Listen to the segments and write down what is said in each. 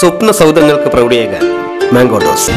സ്വപ്ന സൗധങ്ങൾക്ക് പ്രൗഢിയേകാൻ mango doors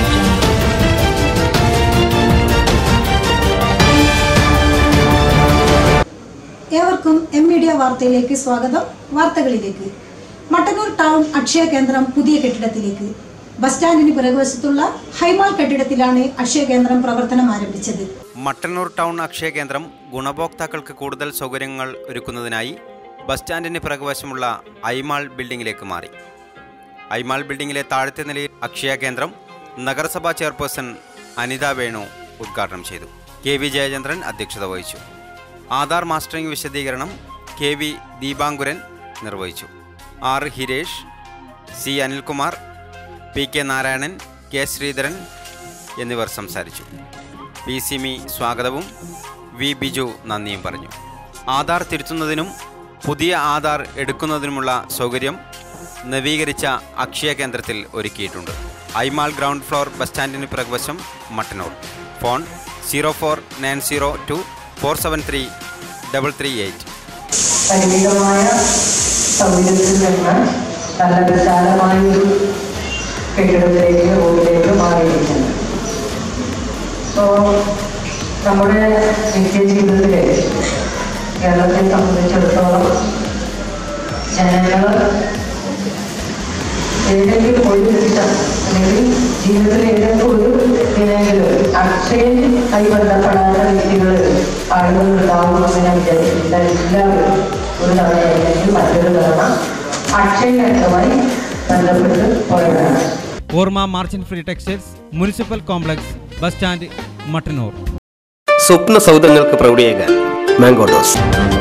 ഏവർക്കും എം മീഡിയ വാർത്തയിലേക്ക് സ്വാഗതം വാർത്തകളിലേക്ക് മട്ടന്നൂർ ടൗൺ അക്ഷയ കേന്ദ്രം പുതിയ കെട്ടിടത്തിലേക്ക് ബസ് സ്റ്റാൻഡിന് പിറകുവശത്തുള്ള ഹൈമാൾ കെട്ടിടത്തിലാണ് അക്ഷയ കേന്ദ്രം പ്രവർത്തനം ആരംഭിച്ചത് മട്ടന്നൂർ ടൗൺ അക്ഷയ കേന്ദ്രം ഗുണഭോക്താക്കൾക്ക് കൂടുതൽ സൗകര്യങ്ങൾ ഒരുക്കുന്നതിനായി ബസ് സ്റ്റാൻഡിന് പിറകുവശമുള്ള ഐമാൾ ബിൽഡിംഗിലേക്ക് മാറി ഐമാൾ ബിൽഡിംഗിലെ താഴത്തെ നിലയിൽ അക്ഷയ കേന്ദ്രം നഗരസഭാ ചെയർപേഴ്സൺ അനിത വേണു ഉദ്ഘാടനം ചെയ്തു കെ വി ജയചന്ദ്രൻ അധ്യക്ഷത വഹിച്ചു ആധാർ മാസ്റ്ററിംഗ് വിശദീകരണം കെ വി ദീപാങ്കുരൻ നിർവഹിച്ചു R Hiresh C Anilkumar P K Narayanan K Sreedharan എന്നിവർ സംസാരിച്ചു പി സിമി സ്വാഗതവും വി ബിജു നന്ദിയും പറഞ്ഞു ആധാർ തിരുത്തുന്നതിനും പുതിയ ആധാർ എടുക്കുന്നതിനുമുള്ള സൗകര്യം നവീകരിച്ച അക്ഷയ കേന്ദ്രത്തിൽ ഒരുക്കിയിട്ടുണ്ട് ഐമാൾ ഗ്രൗണ്ട് ഫ്ലോർ ബസ് സ്റ്റാൻഡിന് പിറകുവശം Mattannur phone zero four nine zero two four seven three double three eight പരിമിതമായ സൗകര്യത്തിൽ നിന്ന് നല്ല വിശാലമായൊരു കെട്ടിടത്തിലേക്ക് റോഡിലേക്ക് മാറിയിരിക്കുന്നത് സോ നമ്മുടെ നിത്യജീവിതത്തിൽ കേരളത്തെ സംബന്ധിച്ചിടത്തോളം ജനങ്ങൾ ഏതെങ്കിലും ഒരു നിമിഷം അല്ലെങ്കിൽ ജീവിതത്തിൽ ഏതെങ്കിലും ഒരു ദിനെങ്കിലും അക്ഷയം കൈ ബന്ധപ്പെടാത്ത വ്യക്തികൾ ആളുകൾ ഉണ്ടാവുമെന്ന് ഞാൻ വിചാരിച്ചില്ല എല്ലാവരും ഒരു തവണ അല്ലെങ്കിൽ മറ്റൊരു തവണ അക്ഷയ കേന്ദ്രമായി ബന്ധപ്പെട്ട് പോയവരാണ് ഓർമ്മ മാർച്ചിൻ free textiles municipal complex bus stand Mattannur സ്വപ്ന സൗധങ്ങൾക്ക് പ്രൗഢിയേകാൻ മാംഗോ ഡോസ്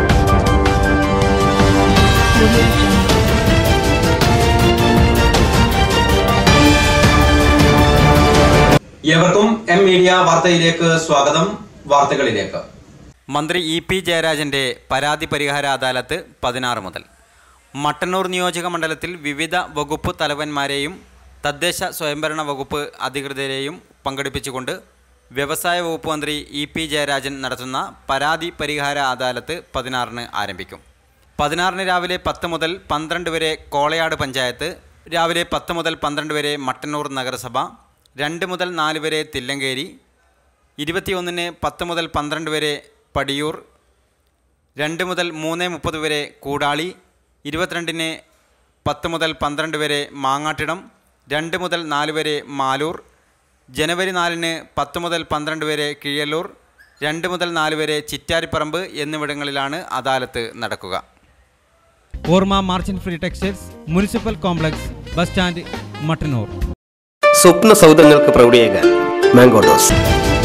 ഏവർക്കും എം മീഡിയ വാർത്തയിലേക്ക് സ്വാഗതം വാർത്തകളിലേക്ക് മന്ത്രി ഇ പി ജയരാജന്റെ പരാതി പരിഹാര അദാലത്ത് പതിനാറ് മുതൽ മട്ടന്നൂർ നിയോജക മണ്ഡലത്തിൽ വിവിധ വകുപ്പ് തലവന്മാരെയും തദ്ദേശ സ്വയംഭരണ വകുപ്പ് അധികൃതരെയും പങ്കെടുപ്പിച്ചുകൊണ്ട് വ്യവസായ വകുപ്പ് മന്ത്രി ഇ പി ജയരാജൻ നടത്തുന്ന പരാതി പരിഹാര അദാലത്ത് പതിനാറിന് ആരംഭിക്കും പതിനാറിന് രാവിലെ പത്ത് മുതൽ പന്ത്രണ്ട് വരെ കോളയാട് പഞ്ചായത്ത് രാവിലെ പത്ത് മുതൽ പന്ത്രണ്ട് വരെ മട്ടന്നൂർ നഗരസഭ രണ്ട് മുതൽ നാല് വരെ തില്ലങ്കേരി ഇരുപത്തിയൊന്നിന് പത്ത് മുതൽ പന്ത്രണ്ട് വരെ പടിയൂർ രണ്ട് മുതൽ മൂന്ന് മുപ്പത് വരെ കൂടാളി ഇരുപത്തിരണ്ടിന് പത്ത് മുതൽ പന്ത്രണ്ട് വരെ മാങ്ങാട്ടിടം രണ്ട് മുതൽ നാല് വരെ മാലൂർ ജനുവരി നാലിന് പത്ത് മുതൽ പന്ത്രണ്ട് വരെ കിഴല്ലൂർ രണ്ട് മുതൽ നാല് വരെ ചിറ്റാരിപ്പറമ്പ് എന്നിവിടങ്ങളിലാണ് അദാലത്ത് നടക്കുക ഓർമ്മ മാർച്ചിൻ free textiles municipal complex bus stand Mattannur സ്വപ്ന സൗധങ്ങൾക്ക് പ്രൗഢിയേകാൻ മാംഗോ ഡോസ്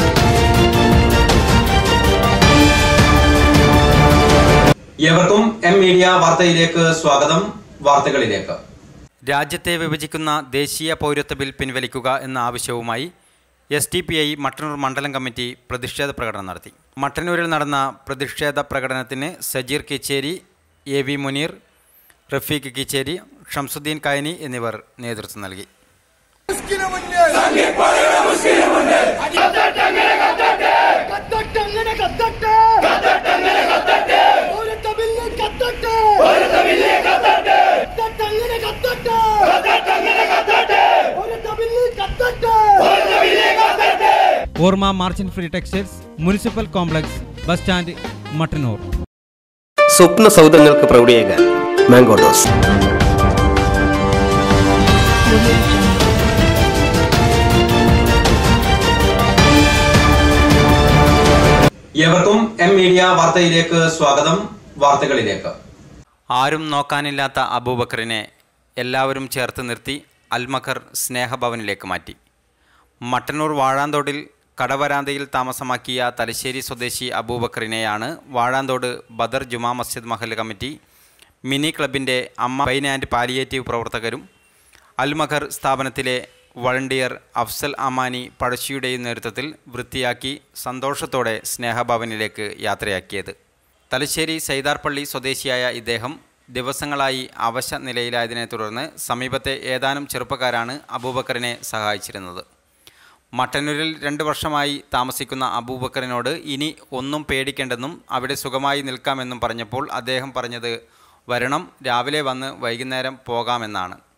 ഏവർക്കും എം മീഡിയ വാർത്തയിലേക്ക് സ്വാഗതം വാർത്തകളിലേക്ക് രാജ്യത്തെ വിഭജിക്കുന്ന ദേശീയ പൗരത്വ ബിൽ പിൻവലിക്കുക എന്ന ആവശ്യവുമായി S T P I Mattannur മണ്ഡലം കമ്മിറ്റി പ്രതിഷേധ പ്രകടനം നടത്തി മട്ടന്നൂരിൽ നടന്ന പ്രതിഷേധ പ്രകടനത്തിന് സജീർ കിച്ചേരി എ വി മുനീർ റഫീഖ് കിച്ചേരി ഷംസുദ്ദീൻ കായനി എന്നിവർ നേതൃത്വം നൽകി കത്തട്ടങ്ങനെ കത്തട്ടെ കത്തട്ടങ്ങനെ കത്തട്ടെ പൗരത്വബില്ല് കത്തട്ടെ പൗരത്വബില്ല് കത്തട്ടെ കത്തട്ടങ്ങനെ കത്തട്ടെ കത്തട്ടങ്ങനെ കത്തട്ടെ പൗരത്വബില്ല് കത്തട്ടെ പൗരത്വബില്ല് കത്തട്ടെ ഓർമ്മ മാർച്ചിൻ free textiles municipal complex bus stand Mattannur സ്വപ്ന സൗധങ്ങൾക്ക് പ്രൗഢിയേകാൻ മാംഗോ ഡോസ് ഏവർക്കും എം മീഡിയ വാർത്തയിലേക്ക് സ്വാഗതം വാർത്തകളിലേക്ക് ആരും നോക്കാനില്ലാത്ത അബൂബക്കറിനെ എല്ലാവരും ചേർത്ത് നിർത്തി അൽമഖർ സ്നേഹഭവനിലേക്ക് മാറ്റി മട്ടന്നൂർ വാഴാന്തോടിൽ കടവരാന്തയിൽ താമസമാക്കിയ തലശ്ശേരി സ്വദേശി അബൂബക്കറിനെയാണ് വാഴാന്തോട് ബദർ ജുമാ മസ്ജിദ് മഹൽ കമ്മിറ്റി മിനി ക്ലബിൻ്റെ അമ്മ പൈൻ ആൻഡ് പാലിയേറ്റീവ് പ്രവർത്തകരും അൽമഖർ സ്ഥാപനത്തിലെ വളണ്ടിയർ അഫ്സൽ അമാനി പഴശ്ശിയുടെയും നേതൃത്വത്തിൽ വൃത്തിയാക്കി സന്തോഷത്തോടെ സ്നേഹഭവനിലേക്ക് യാത്രയാക്കിയത് തലശ്ശേരി സൈതാർപ്പള്ളി സ്വദേശിയായ ഇദ്ദേഹം ദിവസങ്ങളായി അവശ നിലയിലായതിനെ തുടർന്ന് സമീപത്തെ ഏതാനും ചെറുപ്പക്കാരാണ് അബൂബക്കറിനെ സഹായിച്ചിരുന്നത് മട്ടന്നൂരിൽ രണ്ട് വർഷമായി താമസിക്കുന്ന അബൂബക്കറിനോട് ഇനി ഒന്നും പേടിക്കേണ്ടെന്നും അവിടെ സുഖമായി നിൽക്കാമെന്നും പറഞ്ഞപ്പോൾ അദ്ദേഹം പറഞ്ഞത് വരണം രാവിലെ വന്ന് വൈകുന്നേരം പോകാമെന്നാണ്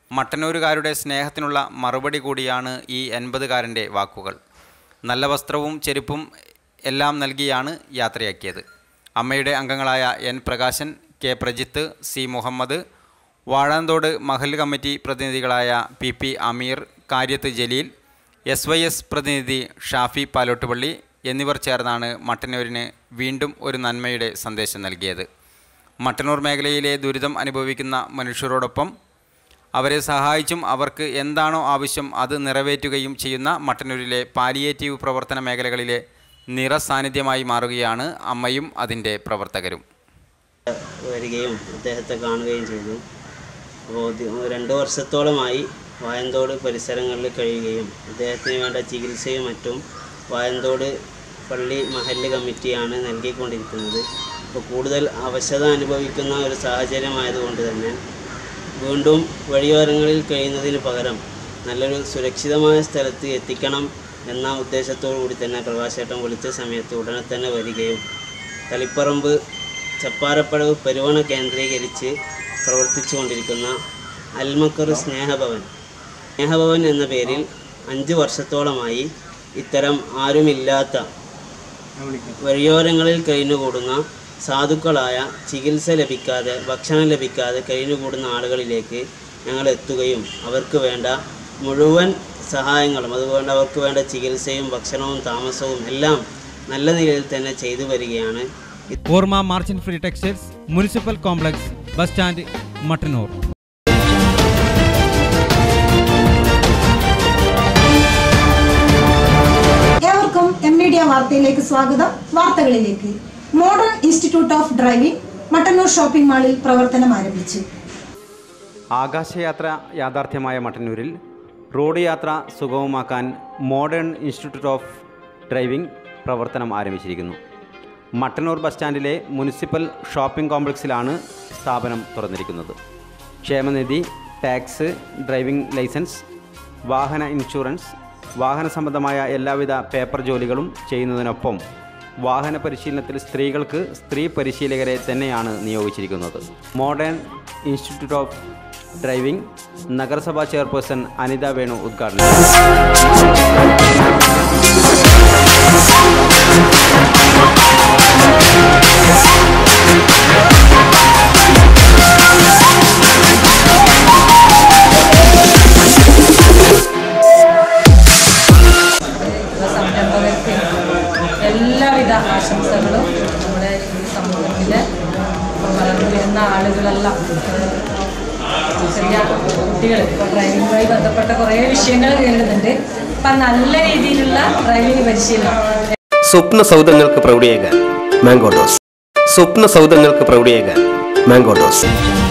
മട്ടന്നൂരുകാരുടെ സ്നേഹത്തിനുള്ള മറുപടി കൂടിയാണ് ഈ എൺപതുകാരൻ്റെ വാക്കുകൾ നല്ല വസ്ത്രവും ചെരുപ്പും എല്ലാം നൽകിയാണ് യാത്രയാക്കിയത് അമ്മയുടെ അംഗങ്ങളായ N Prakashan K Prajith C Muhammad Vazhanthode Mahal committee പ്രതിനിധികളായ P P Ameer Karyath Jaleel S Y S പ്രതിനിധി ഷാഫി പാലോട്ടുപള്ളി എന്നിവർ ചേർന്നാണ് മട്ടന്നൂരിന് വീണ്ടും ഒരു നന്മയുടെ സന്ദേശം നൽകിയത് മട്ടന്നൂർ മേഖലയിലെ ദുരിതം അനുഭവിക്കുന്ന മനുഷ്യരോടൊപ്പം അവരെ സഹായിച്ചും അവർക്ക് എന്താണോ ആവശ്യം അത് നിറവേറ്റുകയും ചെയ്യുന്ന മട്ടന്നൂരിലെ പാലിയേറ്റീവ് പ്രവർത്തന മേഖലകളിലെ നിറസാന്നിധ്യമായി മാറുകയാണ് അമ്മയും അതിൻ്റെ പ്രവർത്തകരും വരികയും അദ്ദേഹത്തെ കാണുകയും ചെയ്തു അപ്പോൾ ഇത് രണ്ട് വർഷത്തോളമായി വായന്തോട് പരിസരങ്ങളിൽ കഴിയുകയും അദ്ദേഹത്തിന് വേണ്ട ചികിത്സയും മറ്റും വായന്തോട് പള്ളി മഹല്ല് കമ്മിറ്റിയാണ് നൽകിക്കൊണ്ടിരിക്കുന്നത് അപ്പോൾ കൂടുതൽ അവശത അനുഭവിക്കുന്ന ഒരു സാഹചര്യമായതുകൊണ്ട് തന്നെ വീണ്ടും വഴിയോരങ്ങളിൽ കഴിയുന്നതിന് പകരം നല്ലൊരു സുരക്ഷിതമായ സ്ഥലത്ത് എത്തിക്കണം എന്ന ഉദ്ദേശത്തോടു കൂടി തന്നെ പ്രകാശേട്ടൻ വിളിച്ച സമയത്ത് ഉടനെ തന്നെ വരികയും തളിപ്പറമ്പ് ചപ്പാരപ്പടവ് പെരുവണ കേന്ദ്രീകരിച്ച് പ്രവർത്തിച്ചു കൊണ്ടിരിക്കുന്ന അൽമക്കർ സ്നേഹഭവൻ സ്നേഹഭവൻ എന്ന പേരിൽ അഞ്ച് വർഷത്തോളമായി ഇത്തരം ആരുമില്ലാത്ത വഴിയോരങ്ങളിൽ കഴിഞ്ഞുകൂടുന്ന സാധുക്കളായ ചികിത്സ ലഭിക്കാതെ ഭക്ഷണം ലഭിക്കാതെ കഴിഞ്ഞുകൂടുന്ന ആളുകളിലേക്ക് ഞങ്ങൾ എത്തുകയും അവർക്ക് വേണ്ട മുഴുവൻ സഹായങ്ങളും അതുകൊണ്ട് അവർക്ക് വേണ്ട ചികിത്സയും ഭക്ഷണവും താമസവും എല്ലാം നല്ല നിലയിൽ തന്നെ ചെയ്തു വരികയാണ് ഓർമ്മ മാർച്ചിൻ free textiles municipal complex bus stand Mattannur ഏവർക്കും എം മീഡിയ വാർത്തയിലേക്ക് സ്വാഗതം വാർത്തകളിലേക്ക് modern institute of driving Mattannur shopping മാളിൽ പ്രവർത്തനം ആരംഭിച്ചു ആകാശയാത്ര യാഥാർത്ഥ്യമായ മട്ടന്നൂരിൽ റോഡ് യാത്ര സുഗമമാക്കാൻ മോഡേൺ ഇൻസ്റ്റിറ്റ്യൂട്ട് ഓഫ് ഡ്രൈവിംഗ് പ്രവർത്തനം ആരംഭിച്ചിരിക്കുന്നു മട്ടന്നൂർ ബസ് സ്റ്റാൻഡിലെ മുനിസിപ്പൽ ഷോപ്പിംഗ് കോംപ്ലക്സിലാണ് സ്ഥാപനം തുറന്നിരിക്കുന്നത് ക്ഷേമനിധി ടാക്സ് ഡ്രൈവിംഗ് ലൈസൻസ് വാഹന ഇൻഷുറൻസ് വാഹന സംബന്ധമായ എല്ലാവിധ പേപ്പർ ജോലികളും ചെയ്യുന്നതിനൊപ്പം വാഹന പരിശീലനത്തിൽ സ്ത്രീകൾക്ക് സ്ത്രീ പരിശീലകരെ തന്നെയാണ് നിയോഗിച്ചിരിക്കുന്നത് മോഡേൺ ഇൻസ്റ്റിറ്റ്യൂട്ട് ഓഫ് ഡ്രൈവിംഗ് നഗരസഭാ ചെയർപേഴ്സൺ അനിത വേണു ഉദ്ഘാടനം ചെയ്തു. സംരംഭകർക്ക് എല്ലാവിധ ആശംസകളും നമ്മുടെ ഈ സമൂഹത്തിലെ വളർന്നു വരുന്ന ആളുകളെല്ലാം ഏഹ്, ചെറിയ കുട്ടികൾ ഇപ്പോൾ ഡ്രൈവിങ്ങുമായി ബന്ധപ്പെട്ട കുറേ വിഷയങ്ങൾ കേൾക്കുന്നുണ്ട് അപ്പം നല്ല രീതിയിലുള്ള ഡ്രൈവിംഗ് പരിശീലനം സ്വപ്ന സൗധങ്ങൾക്ക് പ്രൗഢിയേകാൻ മാംഗോഡോസ് സ്വപ്ന സൗധങ്ങൾക്ക് പ്രൗഢിയേകാൻ മാംഗോഡോസ്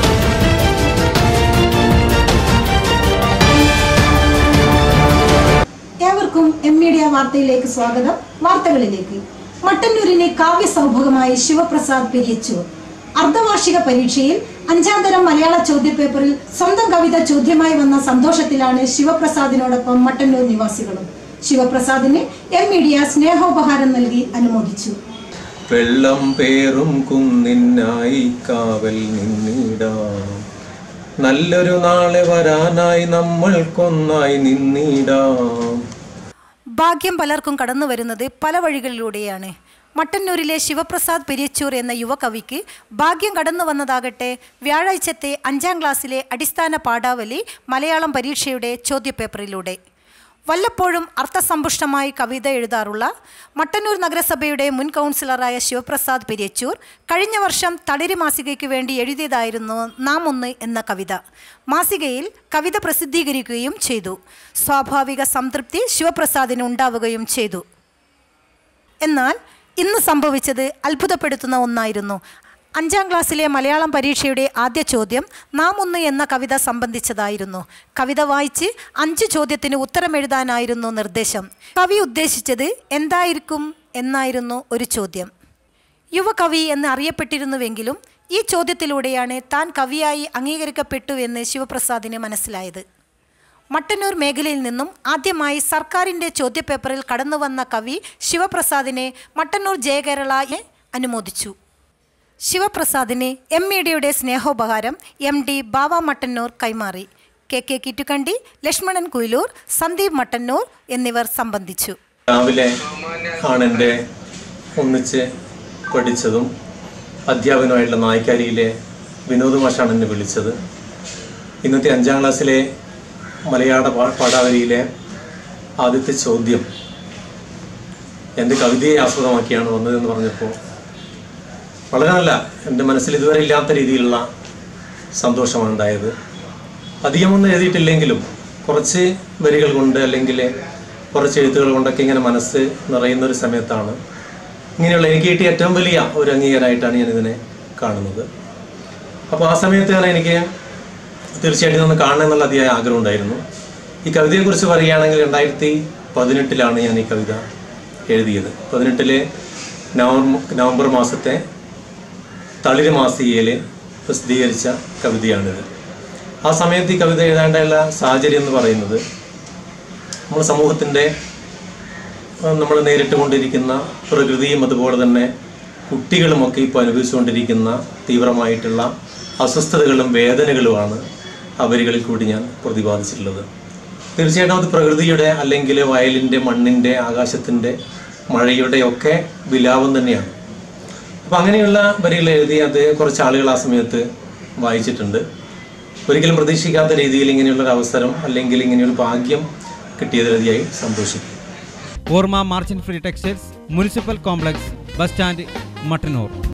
ഏവർക്കും എം മീഡിയ വാർത്തയിലേക്ക് സ്വാഗതം വാർത്തകളിലേക്ക് മട്ടന്നൂരിനെ കാവ്യ സൗഭഗമായി ശിവപ്രസാദ് പെരിയച്ചൂർ അർദ്ധവാർഷിക പരീക്ഷയിൽ അഞ്ചാം തരം മലയാള ചോദ്യപേപ്പറിൽ സ്വന്തം കവിത ചോദ്യമായി വന്ന സന്തോഷത്തിലാണ് ശിവപ്രസാദിനോടൊപ്പം മട്ടന്നൂർ നിവാസികളും ശിവപ്രസാദിന് എം മീഡിയ സ്നേഹോപഹാരം നൽകി അനുമോദിച്ചു വെള്ളം പേറും കുന്നിനായി കാവൽ നിന്നിടാം നല്ലൊരു നാളെ വരാനായി നമ്മൾക്കൊന്നായി നിന്നിടാം ഭാഗ്യം പലർക്കും കടന്നു വരുന്നത് പല വഴികളിലൂടെയാണ് മട്ടന്നൂരിലെ ശിവപ്രസാദ് പെരിയച്ചൂർ എന്ന യുവകവിക്ക് ഭാഗ്യം കടന്നു വന്നതാകട്ടെ വ്യാഴാഴ്ചത്തെ അഞ്ചാം ക്ലാസ്സിലെ അടിസ്ഥാന പാഠാവലി മലയാളം പരീക്ഷയുടെ ചോദ്യപേപ്പറിലൂടെ വല്ലപ്പോഴും അർത്ഥസമ്പുഷ്ടമായി കവിത എഴുതാറുള്ള മട്ടന്നൂർ നഗരസഭയുടെ മുൻ കൗൺസിലറായ ശിവപ്രസാദ് പെരിയച്ചൂർ കഴിഞ്ഞ വർഷം തളിരി മാസികയ്ക്ക് വേണ്ടി എഴുതിയതായിരുന്നു നാം ഒന്ന് എന്ന കവിത മാസികയിൽ കവിത പ്രസിദ്ധീകരിക്കുകയും ചെയ്തു സ്വാഭാവിക സംതൃപ്തി ശിവപ്രസാദിന് ഉണ്ടാവുകയും ചെയ്തു എന്നാൽ ഇന്ന് സംഭവിച്ചത് അത്ഭുതപ്പെടുത്തുന്ന ഒന്നായിരുന്നു അഞ്ചാം ക്ലാസ്സിലെ മലയാളം പരീക്ഷയുടെ ആദ്യ ചോദ്യം നാം ഒന്ന് എന്ന കവിത സംബന്ധിച്ചതായിരുന്നു കവിത വായിച്ച് അഞ്ച് ചോദ്യത്തിന് ഉത്തരം എഴുതാനായിരുന്നു നിർദ്ദേശം കവി ഉദ്ദേശിച്ചത് എന്തായിരിക്കും എന്നായിരുന്നു ഒരു ചോദ്യം യുവകവി എന്ന് അറിയപ്പെട്ടിരുന്നുവെങ്കിലും ഈ ചോദ്യത്തിലൂടെയാണ് താൻ കവിയായി അംഗീകരിക്കപ്പെട്ടു എന്ന് ശിവപ്രസാദിന് മനസ്സിലായത് മട്ടന്നൂർ മേഖലയിൽ നിന്നും ആദ്യമായി സർക്കാരിൻ്റെ ചോദ്യപേപ്പറിൽ കടന്നുവന്ന കവി ശിവപ്രസാദിനെ മട്ടന്നൂർ ജയകേരളയെ അനുമോദിച്ചു ശിവപ്രസാദിന് എം മീഡിയയുടെ സ്നേഹോപഹാരം എം ഡി ബാവ മട്ടന്നൂർ കൈമാറി കെ കെ കിറ്റുകണ്ടി ലക്ഷ്മണൻ കുയിലൂർ സന്ദീപ് മട്ടന്നൂർ എന്നിവർ സംബന്ധിച്ചു രാവിലെ ആണ് എൻ്റെ ഒന്നിച്ച് പഠിച്ചതും അധ്യാപകനുമായിട്ടുള്ള നായ്ക്കാരിയിലെ വിനോദ് മാഷാണ് എന്നെ വിളിച്ചത് ഇന്നത്തെ അഞ്ചാം ക്ലാസ്സിലെ മലയാള പാ- പാഠാവലിയിലെ ആദ്യത്തെ ചോദ്യം എൻ്റെ കവിതയെ ആസ്പദമാക്കിയാണ് വന്നതെന്ന് പറഞ്ഞപ്പോൾ വളരെ നല്ല എൻ്റെ മനസ്സിൽ ഇതുവരെ ഇല്ലാത്ത രീതിയിലുള്ള സന്തോഷമാണ് ഉണ്ടായത് അധികമൊന്നും എഴുതിയിട്ടില്ലെങ്കിലും കുറച്ച് വരികൾ കൊണ്ട് അല്ലെങ്കിൽ കുറച്ച് എഴുത്തുകൾ കൊണ്ടൊക്കെ ഇങ്ങനെ മനസ്സ് നിറയുന്ന ഒരു സമയത്താണ് ഇങ്ങനെയുള്ള എനിക്ക് കിട്ടിയ ഏറ്റവും വലിയ ഒരു അംഗീകാരമായിട്ടാണ് ഞാൻ ഇതിനെ കാണുന്നത് അപ്പോൾ ആ സമയത്ത് തന്നെ എനിക്ക് തീർച്ചയായിട്ടും ഒന്ന് കാണണം എന്നുള്ള അതിയായ ആഗ്രഹം ഉണ്ടായിരുന്നു ഈ കവിതയെക്കുറിച്ച് പറയുകയാണെങ്കിൽ രണ്ടായിരത്തി പതിനെട്ടിലാണ് ഞാൻ ഈ കവിത എഴുതിയത് പതിനെട്ടിലെ നവംബർ നവംബർ മാസത്തെ തളിര് മാസികയിൽ പ്രസിദ്ധീകരിച്ച കവിതയാണിത് ആ സമയത്ത് ഈ കവിത എഴുതാണ്ടുള്ള സാഹചര്യം എന്ന് പറയുന്നത് നമ്മുടെ സമൂഹത്തിൻ്റെ നമ്മൾ നേരിട്ട് കൊണ്ടിരിക്കുന്ന പ്രകൃതിയും അതുപോലെ തന്നെ കുട്ടികളുമൊക്കെ ഇപ്പോൾ അനുഭവിച്ചുകൊണ്ടിരിക്കുന്ന തീവ്രമായിട്ടുള്ള അസ്വസ്ഥതകളും വേദനകളുമാണ് ആ വരികളിൽ കൂടി ഞാൻ പ്രതിപാദിച്ചിട്ടുള്ളത് തീർച്ചയായിട്ടും അത് പ്രകൃതിയുടെ അല്ലെങ്കിൽ വയലിൻ്റെ മണ്ണിൻ്റെ ആകാശത്തിൻ്റെ മഴയുടെ ഒക്കെ വിലാപം തന്നെയാണ് അപ്പം അങ്ങനെയുള്ള വരികൾ എഴുതി അത് കുറച്ച് ആളുകൾ ആ സമയത്ത് വായിച്ചിട്ടുണ്ട് ഒരിക്കലും പ്രതീക്ഷിക്കാത്ത രീതിയിൽ ഇങ്ങനെയുള്ളൊരു അവസരം അല്ലെങ്കിൽ ഇങ്ങനെയൊരു ഭാഗ്യം കിട്ടിയതിലധികമായി സന്തോഷിക്കും ഓർമ്മ മാർച്ചിൻ free textiles municipal complex bus stand Mattannur